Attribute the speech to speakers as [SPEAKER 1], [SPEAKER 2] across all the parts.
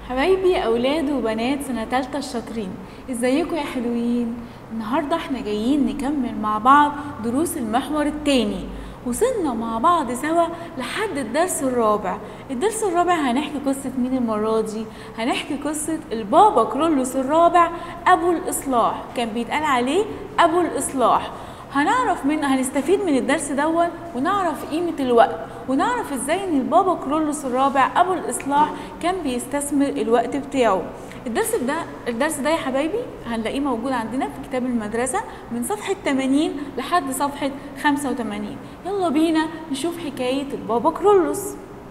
[SPEAKER 1] حبايبي اولاد وبنات سنه تالتة الشاطرين ازيكم يا حلوين النهارده احنا جايين نكمل مع بعض دروس المحور التاني وصلنا مع بعض سوا لحد الدرس الرابع الدرس الرابع هنحكي قصة مين المرة دي هنحكي قصة البابا كرولوس الرابع أبو الإصلاح كان بيتقال عليه أبو الإصلاح هنعرف من هنستفيد من الدرس دون ونعرف قيمة الوقت ونعرف ازاي ان البابا كرولوس الرابع ابو الاصلاح كان بيستثمر الوقت بتاعه الدرس ده الدرس ده يا حبايبي هنلاقيه موجود عندنا في كتاب المدرسة من صفحة 80 لحد صفحة 85 يلا بينا نشوف حكاية البابا كرولوس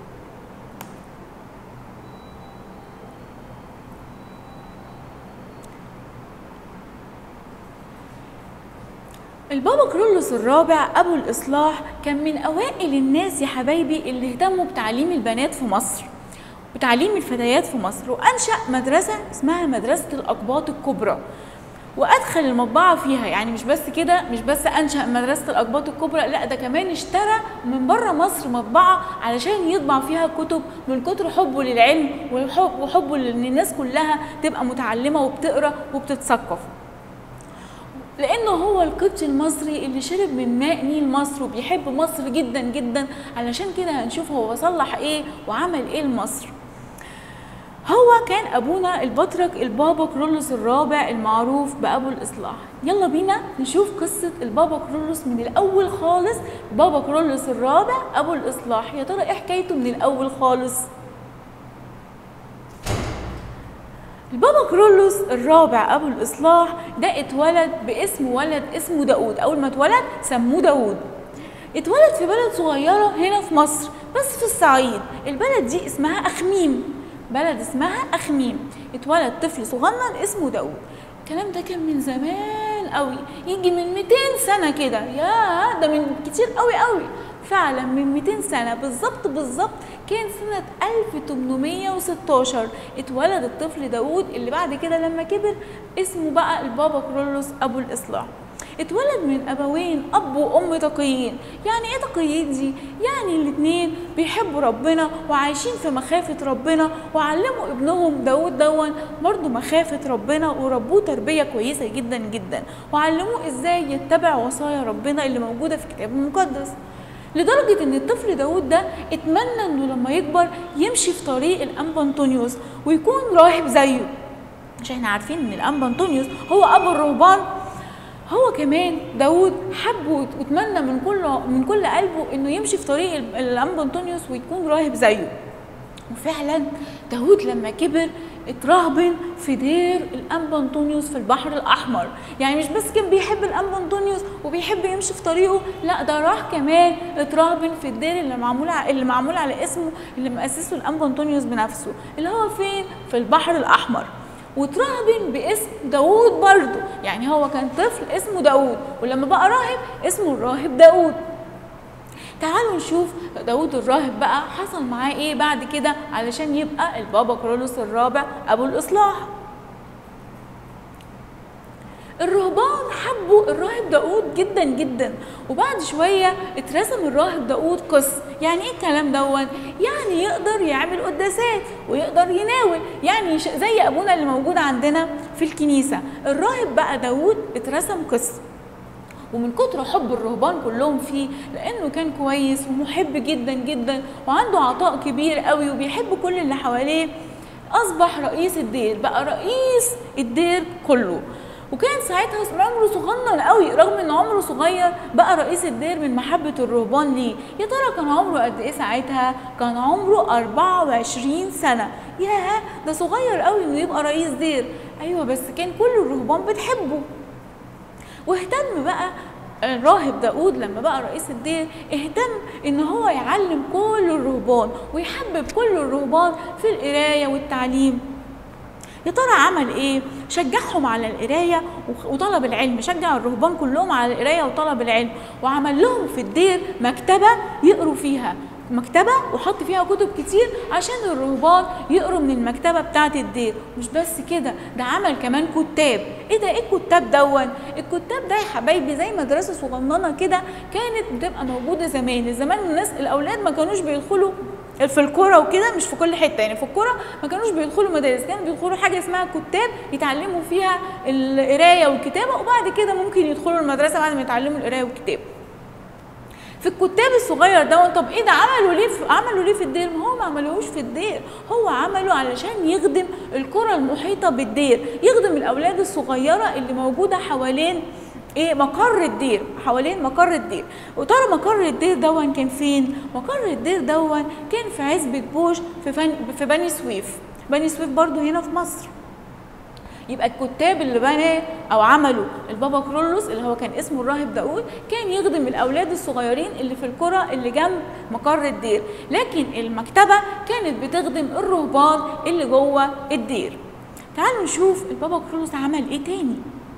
[SPEAKER 1] البابا كرولوس الرابع أبو الإصلاح كان من أوائل الناس يا حبايبي اللي اهتموا بتعليم البنات في مصر وتعليم الفتيات في مصر وأنشأ مدرسة اسمها مدرسة الأقباط الكبرى وأدخل المطبعة فيها يعني مش بس كده مش بس أنشأ مدرسة الأقباط الكبرى لا ده كمان اشترى من بره مصر مطبعة علشان يطبع فيها كتب من كتر حبه للعلم وحب وحبه لأن الناس كلها تبقى متعلمة وبتقرأ وبتتثقف لانه هو القبطي المصري اللي شرب من ماء نيل مصر وبيحب مصر جدا جدا علشان كده هنشوف هو صلح ايه وعمل ايه لمصر هو كان ابونا البطرك البابا كرولوس الرابع المعروف بابو الاصلاح يلا بينا نشوف قصه البابا كرولوس من الاول خالص بابا كرولوس الرابع ابو الاصلاح يا ترى ايه حكايته من الاول خالص البابا كرولوس الرابع ابو الاصلاح ده اتولد باسم ولد اسمه داود اول ما اتولد سموه داود اتولد في بلد صغيره هنا في مصر بس في الصعيد البلد دي اسمها اخميم بلد اسمها اخميم اتولد طفل صغنن اسمه داود الكلام ده كان من زمان قوي يجي من 200 سنه كده يا ده من كتير قوي قوي فعلا من 200 سنة بالظبط بالظبط كان سنة 1816 اتولد الطفل داود اللي بعد كده لما كبر اسمه بقى البابا كرولوس أبو الإصلاح اتولد من أبوين أب وأم تقيين يعني إيه تقيين دي؟ يعني الاتنين بيحبوا ربنا وعايشين في مخافة ربنا وعلموا ابنهم داود دون برضه مخافة ربنا وربوه تربية كويسة جدا جدا وعلموه إزاي يتبع وصايا ربنا اللي موجودة في الكتاب المقدس لدرجة إن الطفل داود ده اتمنى إنه لما يكبر يمشي في طريق الأنبا أنطونيوس ويكون راهب زيه عشان احنا عارفين إن الأنبا أنطونيوس هو أبو الرهبان هو كمان داود حب واتمنى من كل من كل قلبه إنه يمشي في طريق الأنبا أنطونيوس ويكون راهب زيه وفعلا داود لما كبر اترهبن في دير الانبا انطونيوس في البحر الاحمر يعني مش بس كان بيحب الانبا انطونيوس وبيحب يمشي في طريقه لا ده راح كمان اترهبن في الدير اللي معمول اللي معمول على اسمه اللي مؤسسه الانبا انطونيوس بنفسه اللي هو فين في البحر الاحمر واترهبن باسم داوود برضه يعني هو كان طفل اسمه داوود ولما بقى راهب اسمه الراهب داوود تعالوا نشوف داود الراهب بقى حصل معاه ايه بعد كده علشان يبقى البابا كرولوس الرابع ابو الاصلاح الرهبان حبوا الراهب داود جدا جدا وبعد شويه اترسم الراهب داود قس يعني ايه الكلام دون يعني يقدر يعمل قداسات ويقدر يناول يعني زي ابونا اللي موجود عندنا في الكنيسه الراهب بقى داود اترسم قس ومن كتر حب الرهبان كلهم فيه لانه كان كويس ومحب جدا جدا وعنده عطاء كبير قوي وبيحب كل اللي حواليه اصبح رئيس الدير بقى رئيس الدير كله وكان ساعتها عمره صغنن قوي رغم ان عمره صغير بقى رئيس الدير من محبة الرهبان ليه يا ترى كان عمره قد ايه ساعتها كان عمره 24 سنة ياه ده صغير قوي انه يبقى رئيس دير ايوه بس كان كل الرهبان بتحبه واهتم بقى الراهب داود لما بقى رئيس الدير اهتم ان هو يعلم كل الرهبان ويحبب كل الرهبان في القرايه والتعليم يا ترى عمل ايه شجعهم على القرايه وطلب العلم شجع الرهبان كلهم على القرايه وطلب العلم وعمل لهم في الدير مكتبه يقروا فيها مكتبة وحط فيها كتب كتير عشان الرهبان يقروا من المكتبة بتاعة الدير مش بس كده ده عمل كمان كتاب ايه ده ايه الكتاب دون الكتاب ده يا حبايبي زي مدرسة صغننة كده كانت بتبقى موجودة زمان زمان الناس الأولاد ما كانوش بيدخلوا في الكوره وكده مش في كل حته يعني في الكوره ما كانوش بيدخلوا مدارس كانوا بيدخلوا حاجه اسمها كتاب يتعلموا فيها القرايه والكتابه وبعد كده ممكن يدخلوا المدرسه بعد ما يتعلموا القرايه والكتابه في الكتاب الصغير ده طب ايه ده عملوا ليه في عملوا ليه في الدير ما هو ما عملوش في الدير هو عمله علشان يخدم القرى المحيطه بالدير يخدم الاولاد الصغيره اللي موجوده حوالين ايه مقر الدير حوالين مقر الدير وترى مقر الدير دون كان فين مقر الدير دون كان في عزبة بوش في, فن في بني سويف بني سويف برضو هنا في مصر يبقى الكتاب اللي بنى او عملوا البابا كرولوس اللي هو كان اسمه الراهب داود كان يخدم الاولاد الصغيرين اللي في القرى اللي جنب مقر الدير لكن المكتبه كانت بتخدم الرهبان اللي جوه الدير تعالوا نشوف البابا كرولوس عمل ايه تاني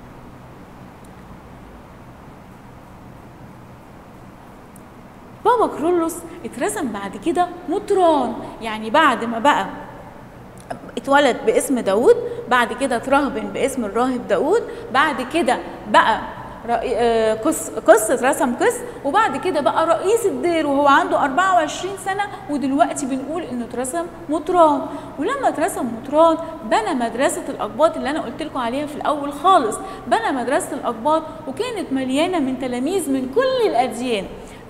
[SPEAKER 1] بابا كرولوس اترسم بعد كده مطران يعني بعد ما بقى اتولد باسم داود بعد كده اترهبن باسم الراهب داود بعد كده بقى قص قص اترسم قص وبعد كده بقى رئيس الدير وهو عنده 24 سنة ودلوقتي بنقول انه اترسم مطران ولما اترسم مطران بنى مدرسة الأقباط اللي أنا قلت لكم عليها في الأول خالص بنى مدرسة الأقباط وكانت مليانة من تلاميذ من كل الأديان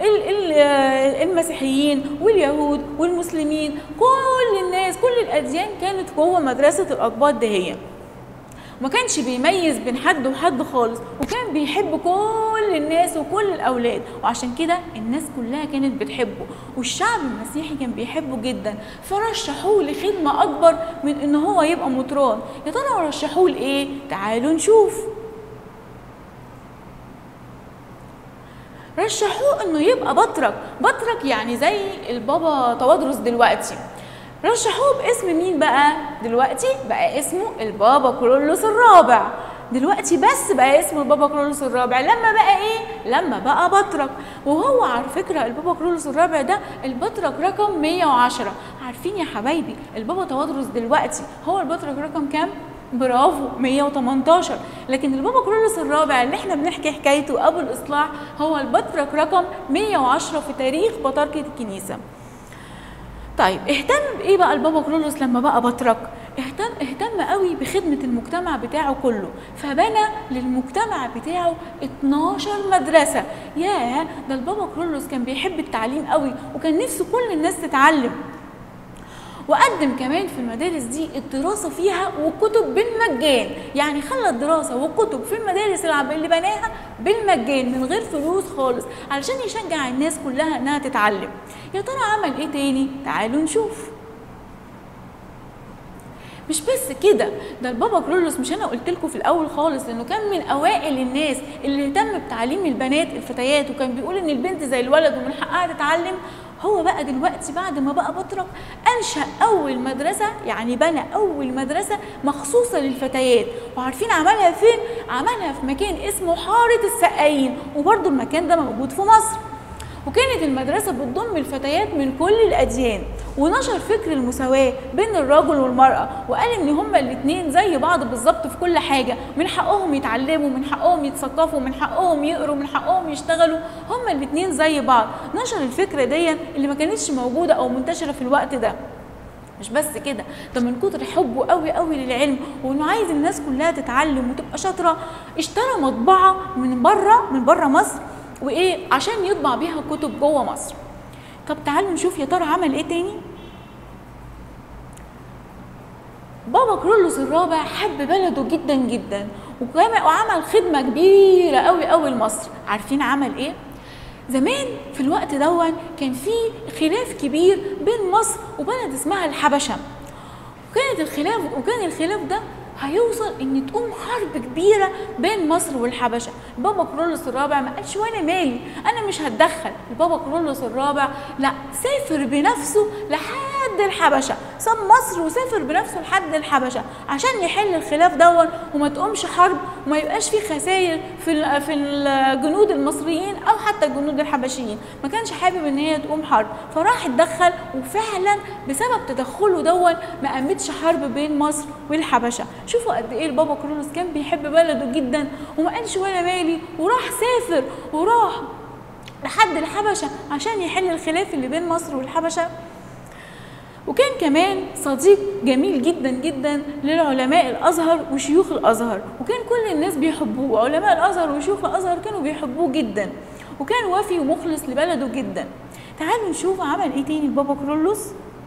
[SPEAKER 1] المسيحيين واليهود والمسلمين كل الناس كل الاديان كانت جوه مدرسه الاقباط دهية ما كانش بيميز بين حد وحد خالص وكان بيحب كل الناس وكل الاولاد وعشان كده الناس كلها كانت بتحبه والشعب المسيحي كان بيحبه جدا فرشحوه لخدمه اكبر من ان هو يبقى مطران يا ترى رشحوه لايه تعالوا نشوف رشحوه انه يبقى بطرك بطرك يعني زي البابا توادرس دلوقتي رشحوه باسم مين بقى دلوقتي بقى اسمه البابا كرولوس الرابع دلوقتي بس بقى اسمه البابا كرولوس الرابع لما بقى ايه لما بقى بطرك وهو على فكره البابا كرولوس الرابع ده البطرك رقم 110 عارفين يا حبايبي البابا توادرس دلوقتي هو البطرك رقم كام برافو 118 لكن البابا كرولوس الرابع اللي احنا بنحكي حكايته ابو الاصلاح هو البطرك رقم 110 في تاريخ بطاركه الكنيسه طيب اهتم بايه بقى البابا كرولوس لما بقى بطرك اهتم اهتم قوي بخدمه المجتمع بتاعه كله فبنى للمجتمع بتاعه 12 مدرسه ياه ده البابا كرولوس كان بيحب التعليم قوي وكان نفسه كل الناس تتعلم وقدم كمان في المدارس دي الدراسة فيها والكتب بالمجان يعني خلى الدراسة والكتب في المدارس اللي بناها بالمجان من غير فلوس خالص علشان يشجع الناس كلها انها تتعلم يا ترى عمل ايه تاني تعالوا نشوف مش بس كده ده البابا كرولوس مش انا قلت لكم في الاول خالص انه كان من اوائل الناس اللي اهتم بتعليم البنات الفتيات وكان بيقول ان البنت زي الولد ومن حقها تتعلم هو بقى دلوقتي بعد ما بقى بطرك انشا اول مدرسه يعني بنى اول مدرسه مخصوصه للفتيات وعارفين عملها فين عملها في مكان اسمه حاره السقايين وبرده المكان ده موجود في مصر وكانت المدرسة بتضم الفتيات من كل الأديان ونشر فكر المساواة بين الرجل والمرأة وقال إن هما الاتنين زي بعض بالظبط في كل حاجة من حقهم يتعلموا من حقهم يتثقفوا من حقهم يقروا من حقهم يشتغلوا هما الاتنين زي بعض نشر الفكرة دي اللي ما كانتش موجودة أو منتشرة في الوقت ده مش بس كده ده من كتر حبه قوي قوي للعلم وانه عايز الناس كلها تتعلم وتبقى شاطره اشترى مطبعه من بره من بره مصر وايه عشان يطبع بيها كتب جوه مصر طب تعالوا نشوف يا ترى عمل ايه تاني بابا كرولوس الرابع حب بلده جدا جدا وعمل خدمه كبيره قوي قوي لمصر عارفين عمل ايه زمان في الوقت دون كان في خلاف كبير بين مصر وبلد اسمها الحبشه وكانت الخلاف وكان الخلاف ده هيوصل ان تقوم حرب كبيره بين مصر والحبشه البابا كرولوس الرابع ما قالش وانا مالي انا مش هتدخل البابا كرولوس الرابع لا سافر بنفسه لحد الحبشه ساب مصر وسافر بنفسه لحد الحبشه عشان يحل الخلاف دون وما تقومش حرب وما يبقاش في خسائر في في الجنود المصريين او حتى الجنود الحبشيين ما كانش حابب ان هي تقوم حرب فراح اتدخل وفعلا بسبب تدخله دون ما قامتش حرب بين مصر والحبشه شوفوا قد ايه البابا كرولوس كان بيحب بلده جدا وما قالش ولا مالي وراح سافر وراح لحد الحبشه عشان يحل الخلاف اللي بين مصر والحبشه وكان كمان صديق جميل جدا جدا للعلماء الازهر وشيوخ الازهر وكان كل الناس بيحبوه علماء الازهر وشيوخ الازهر كانوا بيحبوه جدا وكان وفي ومخلص لبلده جدا تعالوا نشوف عمل ايه تاني البابا كرولوس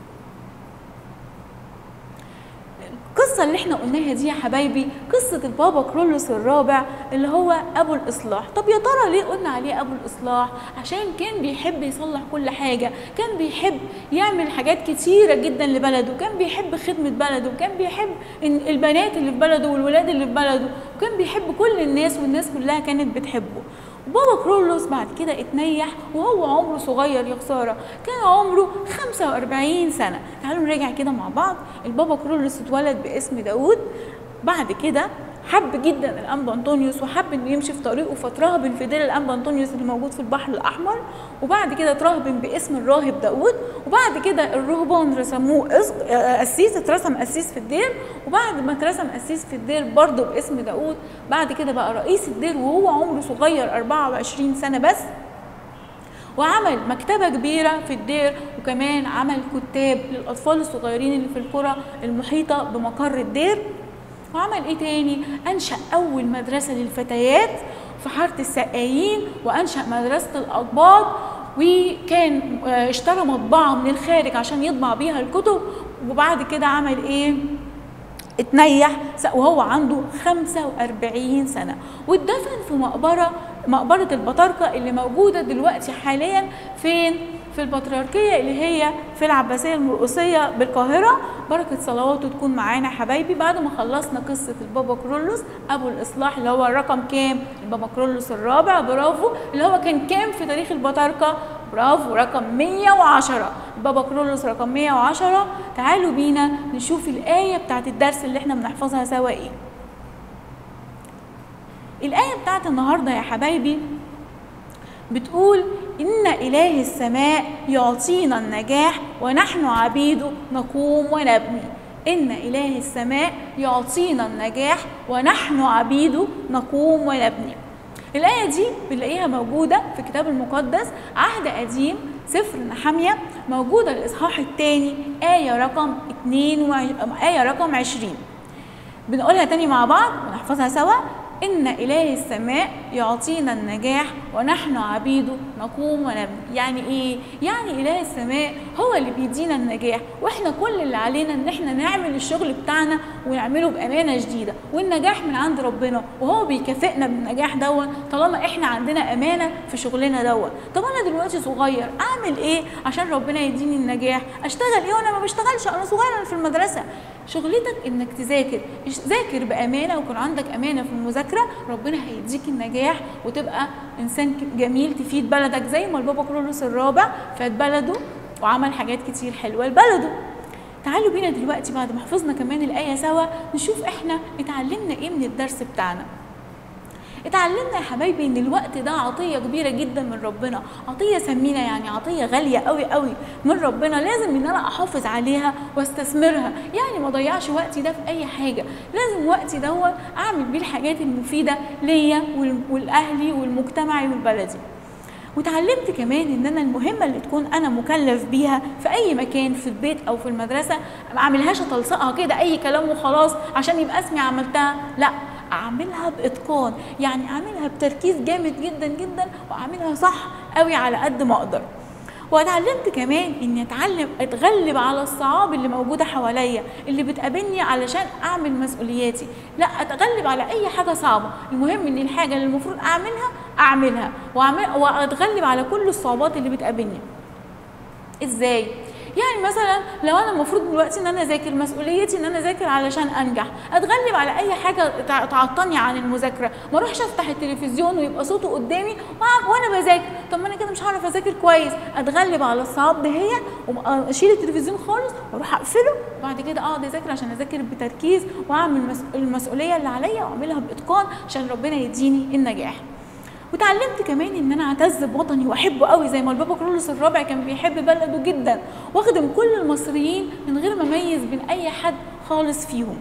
[SPEAKER 1] القصة اللي احنا قلناها دي يا حبايبي قصة البابا كرولوس الرابع اللي هو أبو الإصلاح طب يا ترى ليه قلنا عليه أبو الإصلاح عشان كان بيحب يصلح كل حاجة كان بيحب يعمل حاجات كتيرة جدا لبلده كان بيحب خدمة بلده كان بيحب إن البنات اللي في بلده والولاد اللي في بلده وكان بيحب كل الناس والناس كلها كانت بتحبه بابا كرولوس بعد كده اتنيح وهو عمره صغير يا خساره كان عمره 45 سنه تعالوا نراجع كده مع بعض البابا كرولوس اتولد باسم داوود بعد كده حب جدا الانبا انطونيوس وحب انه يمشي في طريقه فترهبن في دير الانبا انطونيوس اللي موجود في البحر الاحمر وبعد كده اترهبن باسم الراهب داوود وبعد كده الرهبان رسموه قسيس اترسم قسيس في الدير وبعد ما اترسم قسيس في الدير برضه باسم داوود بعد كده بقى رئيس الدير وهو عمره صغير 24 سنه بس وعمل مكتبة كبيرة في الدير وكمان عمل كتاب للأطفال الصغيرين اللي في القرى المحيطة بمقر الدير وعمل ايه تاني انشا اول مدرسه للفتيات في حاره السقايين وانشا مدرسه الاقباط وكان اشترى مطبعه من الخارج عشان يطبع بيها الكتب وبعد كده عمل ايه اتنيح وهو عنده 45 سنة واتدفن في مقبرة مقبرة البطاركة اللي موجودة دلوقتي حاليا فين؟ في البطريركية اللي هي في العباسية المرقسية بالقاهرة بركة صلواته تكون معانا حبايبي بعد ما خلصنا قصة البابا كرولوس أبو الإصلاح اللي هو الرقم كام؟ البابا كرولوس الرابع برافو اللي هو كان كام في تاريخ البطاركة؟ برافو رقم 110 بابا كرولوس رقم 110 تعالوا بينا نشوف الآية بتاعت الدرس اللي احنا بنحفظها سوا ايه الآية بتاعت النهاردة يا حبايبي بتقول إن إله السماء يعطينا النجاح ونحن عبيده نقوم ونبني إن إله السماء يعطينا النجاح ونحن عبيده نقوم ونبني الآية دي بنلاقيها موجودة في الكتاب المقدس عهد قديم سفر نحمية موجودة الإصحاح الثاني آية رقم 2 و... آية رقم 20 بنقولها تاني مع بعض ونحفظها سوا إن إله السماء يعطينا النجاح ونحن عبيده نقوم ونبني يعني إيه؟ يعني إله السماء هو اللي بيدينا النجاح وإحنا كل اللي علينا إن إحنا نعمل الشغل بتاعنا ونعمله بأمانة شديدة والنجاح من عند ربنا وهو بيكافئنا بالنجاح دون طالما إحنا عندنا أمانة في شغلنا دون طب أنا دلوقتي صغير أعمل إيه عشان ربنا يديني النجاح؟ أشتغل إيه وأنا ما بشتغلش أنا صغير أنا في المدرسة شغلتك إنك تذاكر ذاكر بأمانة ويكون عندك أمانة في المذاكرة المذاكره ربنا هيديك النجاح وتبقى انسان جميل تفيد بلدك زي ما البابا كرولوس الرابع فاد بلده وعمل حاجات كتير حلوه لبلده تعالوا بينا دلوقتي بعد ما حفظنا كمان الايه سوا نشوف احنا اتعلمنا ايه من الدرس بتاعنا اتعلمنا يا حبايبي ان الوقت ده عطيه كبيره جدا من ربنا عطيه ثمينه يعني عطيه غاليه قوي قوي من ربنا لازم ان انا احافظ عليها واستثمرها يعني ما اضيعش وقتي ده في اي حاجه لازم وقتي دوت اعمل بيه الحاجات المفيده ليا ولاهلي والمجتمعي والبلدي وتعلمت كمان ان انا المهمه اللي تكون انا مكلف بيها في اي مكان في البيت او في المدرسه ما اعملهاش اتلصقها كده اي كلام وخلاص عشان يبقى اسمي عملتها لا اعملها باتقان يعني اعملها بتركيز جامد جدا جدا واعملها صح قوي على قد ما اقدر واتعلمت كمان اني اتعلم اتغلب على الصعاب اللي موجوده حواليا اللي بتقابلني علشان اعمل مسؤولياتي لا اتغلب على اي حاجه صعبه المهم ان الحاجه اللي المفروض اعملها اعملها واعمل واتغلب على كل الصعوبات اللي بتقابلني ازاي يعني مثلا لو انا المفروض دلوقتي ان انا اذاكر مسؤوليتي ان انا اذاكر علشان انجح اتغلب على اي حاجه تعطلني عن المذاكره ما اروحش افتح التلفزيون ويبقى صوته قدامي وانا بذاكر طب ما انا كده مش هعرف اذاكر كويس اتغلب على الصعاب دهيت واشيل التلفزيون خالص واروح اقفله وبعد كده اقعد اذاكر عشان اذاكر بتركيز واعمل المسؤوليه اللي عليا واعملها باتقان عشان ربنا يديني النجاح وتعلمت كمان ان انا اعتز بوطني واحبه قوي زي ما البابا كرولوس الرابع كان بيحب بلده جدا واخدم كل المصريين من غير ما اميز بين اي حد خالص فيهم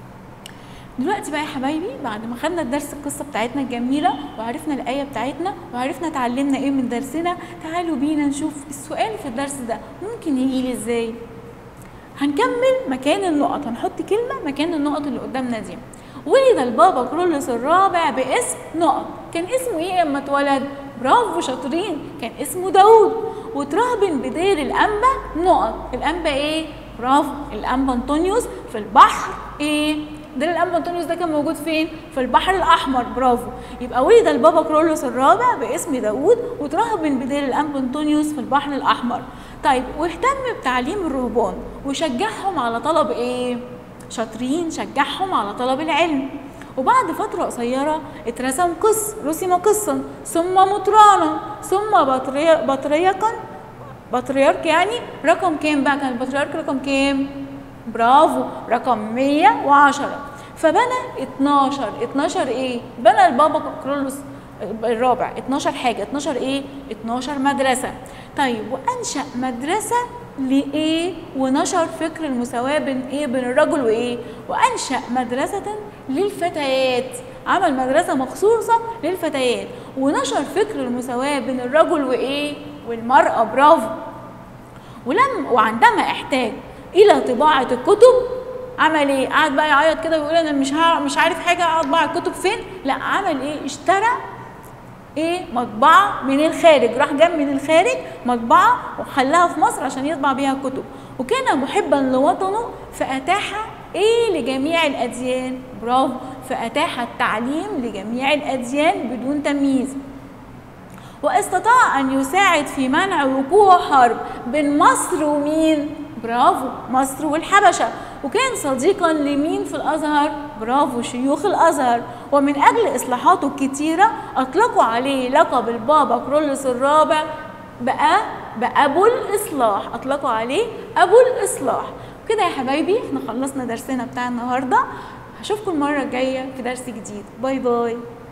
[SPEAKER 1] دلوقتي بقى يا حبايبي بعد ما خدنا الدرس القصه بتاعتنا الجميله وعرفنا الايه بتاعتنا وعرفنا اتعلمنا ايه من درسنا تعالوا بينا نشوف السؤال في الدرس ده ممكن يجي لي ازاي هنكمل مكان النقط هنحط كلمة مكان النقط اللي قدامنا دي ولد البابا كرولوس الرابع باسم نقط كان اسمه ايه اما اتولد برافو شاطرين كان اسمه داوود وترهبن بدير الانبا نقط الانبا ايه برافو الانبا انطونيوس في البحر ايه دير الانبا انطونيوس ده كان موجود فين في البحر الاحمر برافو يبقى ولد البابا كرولوس الرابع باسم داوود وترهبن بدير الانبا انطونيوس في البحر الاحمر طيب واهتم بتعليم الرهبان وشجعهم على طلب ايه شاطرين شجعهم على طلب العلم وبعد فترة قصيرة اترسم قص رسم قصا ثم مطرانا ثم بطري... بطريقا بطريرك يعني رقم كام بقى كان البطريرك رقم كام برافو رقم 110 فبنى 12 12 ايه بنى البابا كرولوس الرابع 12 حاجه 12 ايه 12 مدرسه طيب وانشا مدرسه لايه ونشر فكر المساواه بين ايه بين الرجل وايه وانشا مدرسه للفتيات عمل مدرسه مخصوصه للفتيات ونشر فكر المساواه بين الرجل وايه والمراه برافو ولم وعندما احتاج الى طباعه الكتب عمل ايه قعد بقى يعيط كده ويقول انا مش مش عارف حاجه اطبع الكتب فين لا عمل ايه اشترى ايه مطبعه من الخارج راح جاب من الخارج مطبعه وخلاها في مصر عشان يطبع بيها كتب وكان محبا لوطنه فاتاح ايه لجميع الاديان برافو فاتاح التعليم لجميع الاديان بدون تمييز واستطاع ان يساعد في منع وقوع حرب بين مصر ومين برافو مصر والحبشه وكان صديقا لمين في الازهر برافو شيوخ الازهر ومن اجل اصلاحاته الكتيره اطلقوا عليه لقب البابا كرولوس الرابع بقى بابو الاصلاح اطلقوا عليه ابو الاصلاح كده يا حبايبي احنا خلصنا درسنا بتاع النهارده هشوفكم المره الجايه في درس جديد باي باي